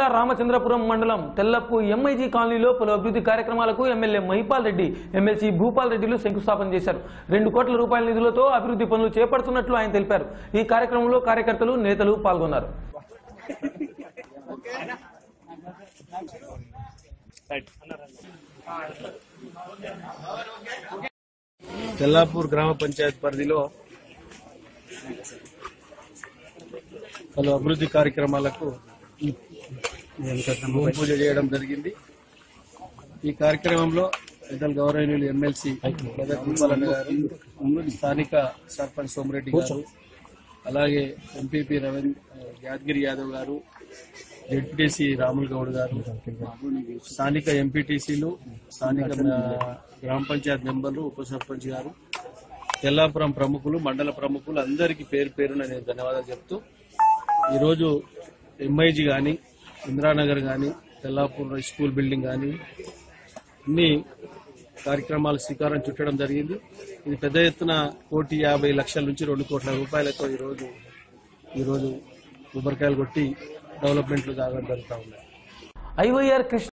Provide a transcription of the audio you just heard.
జిల్లా రామచంద్రపురం మండలం తెల్లప్పు ఎంఐజీ కాలనీలో పలు అభివృద్ధి కార్యక్రమాలకు ఎమ్మెల్యే మహిపాల్ రెడ్డి ఎమ్మెల్సీ భూపాల్ రెడ్డిలు శంకుస్థాపన చేశారు రెండు కోట్ల రూపాయల నిధులతో అభివృద్ధి పనులు చేపడుతున్నట్లు ఆయన తెలిపారు ఈ కార్యక్రమంలో కార్యకర్తలు నేతలు పాల్గొన్నారు తెల్లాపూర్ గ్రామ పంచాయతీ పరిధిలో పలు అభివృద్ధి కార్యక్రమాలకు భూమి పూజ చేయడం జరిగింది ఈ కార్యక్రమంలో పెద్దలు గౌరవనీయులు ఎమ్మెల్సీ గదర్ భూపాలన్న గారు స్థానిక సర్పంచ్ సోమిరెడ్డి గారు అలాగే ఎంపీపీ రవీంద్ర యాదగిరి యాదవ్ గారు జెడ్పీటీసీ రాముల్ గౌడ్ గారు స్థానిక ఎంపీటీసీలు స్థానిక ఆ, గ్రామ పంచాయత్ మెంబర్లు ఉప సర్పంచ్ గారు తెల్లాపురం ప్రముఖులు మండల ప్రముఖులు అందరికీ పేరు పేరున నేను ధన్యవాదాలు చెప్తూ ఈరోజు ఎంఐజీ కానీ ఇందిరానగర్ కానీ తెల్లాపూర్ స్కూల్ బిల్డింగ్ కానీ అన్ని కార్యక్రమాలు శ్రీకారం చుట్టడం జరిగింది ఇది పెద్ద ఎత్తున కోటి యాభై లక్షల నుంచి రెండు కోట్ల రూపాయలతో ఈరోజు ఈరోజు కొబ్బరికాయలు కొట్టి డెవలప్మెంట్లు సాగడం జరుగుతూ ఉన్నాయి ఐవైఆర్ కృష్ణ